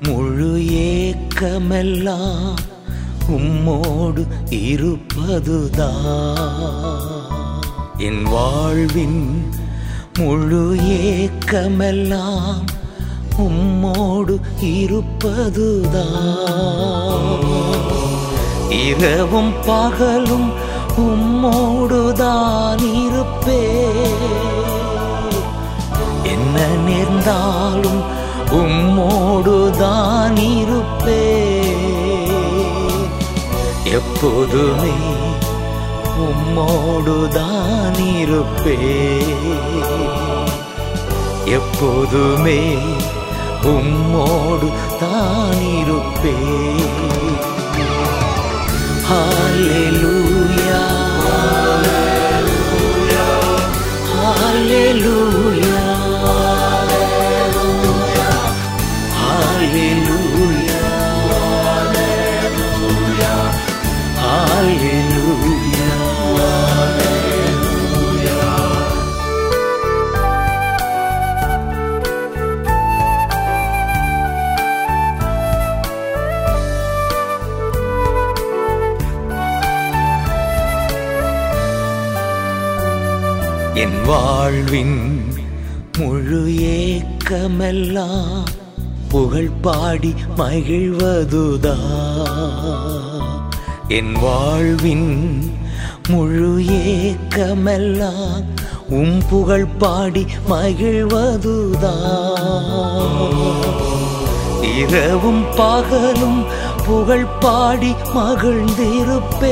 முழு ஏக்கமெல்லாம் உம்மோடு இருப்பதுதான் என் வாழ்வின் முழு ஏக்கமெல்லாம் உம்மோடு இருப்பதுதான் இரவும் பகலும் உம்மோடுதான் இருப்பே என்ன நேர்ந்தாலும் உம்மோடுதான் இருப்பே எப்போதுமே உம்மோடுதான் இருப்பே எப்போதுமே உம்மோடு தான் இருப்பே ஹalleluya ஹalleluya ஹalleluya ஹalleluya என் வாழ்வின் முழு ஏக்கமெல்லாம் புகழ் பாடி மகிழ்வதுதா என் வாழ்வின் முழு ஏக்கமெல்லாம் உம் புகழ் பாடி மகிழ்வதுதா இரவும் பகலும் புகழ் பாடி மகிழ்ந்திருப்பே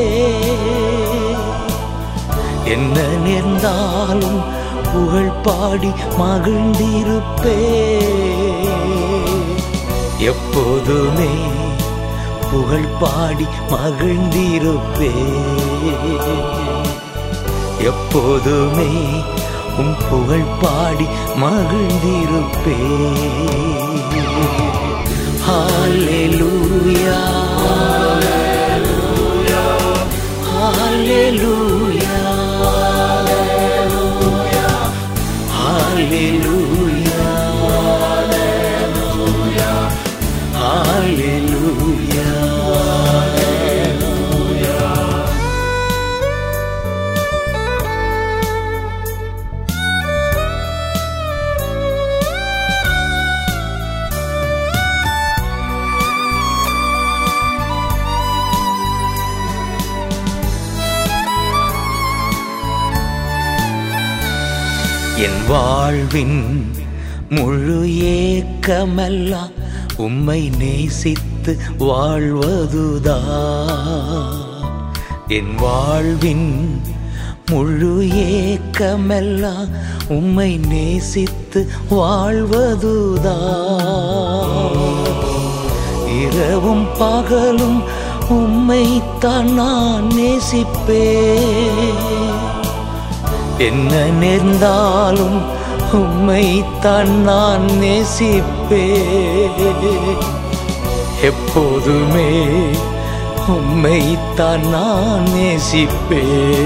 என்ன நேர்ந்தாலும் புகழ் பாடி மகிழ்ந்திருப்பே எப்போதுமே புகழ் பாடி மகிழ்ந்திருப்பே எப்போதுமே உன் புகழ் பாடி மகிழ்ந்திருப்பே ஹalleluya ஹalleluya ஹalleluya ஹalleluya என் வாழ்வின் முழு ஏக்கமெல்லாம் உம்மை நேசித்து வாழ்வதுதா என் வாழ்வின் முழு ஏக்கமெல்லாம் உம்மை நேசித்து வாழ்வதுதா இரவும் பகலும் உம்மை தான் நான் நேசிப்பேன் என்ன நேர்ந்தாலும் உம்மை தான் நான் நேசிப்பே எப்போதுமே உம்மை தான் நான் நேசிப்பே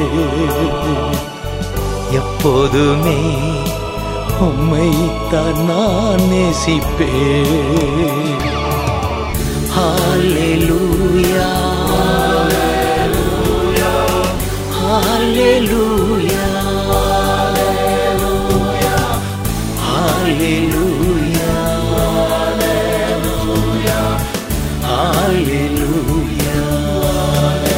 எப்போதுமே உம்மை தான் நான் நேசிப்பே ஹalleluya ஹalleluya ஹalleluya ஹalleluya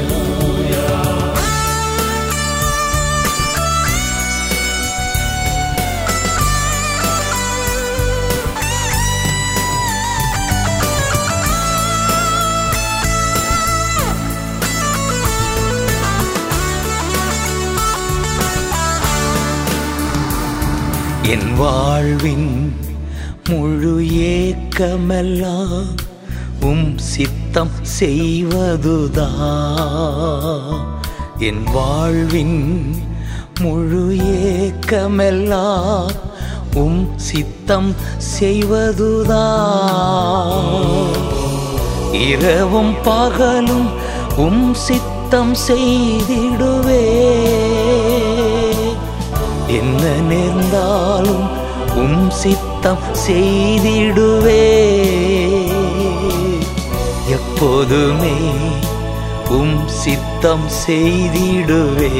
என் வாழ்வின் முழு ஏக்கமெல்லாம் உம் சித்தம் செய்வதுதா என் வாழ்வின் முழு ஏக்கமெல்லாம் உம் சித்தம் செய்வதுதா இரவும் பகலும் உம் சித்தம் செய்திடுவே என்ன நேர்ந்தாலும் உம் சித்தம் செய்திடுவே எப்போதுமே உம் சித்தம் செய்திடுவே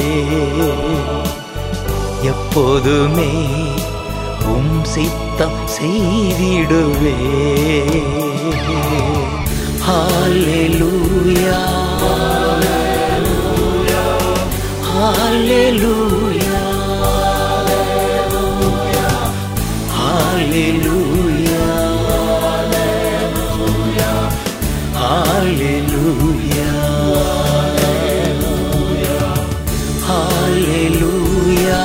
எப்போதுமே உம் சித்தம் செய்திடுவே ஹalleluya ஹalleluya ஹalleluya ஹalleluya ஹalleluya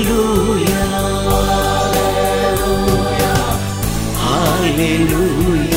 ஹalleluya ஹalleluya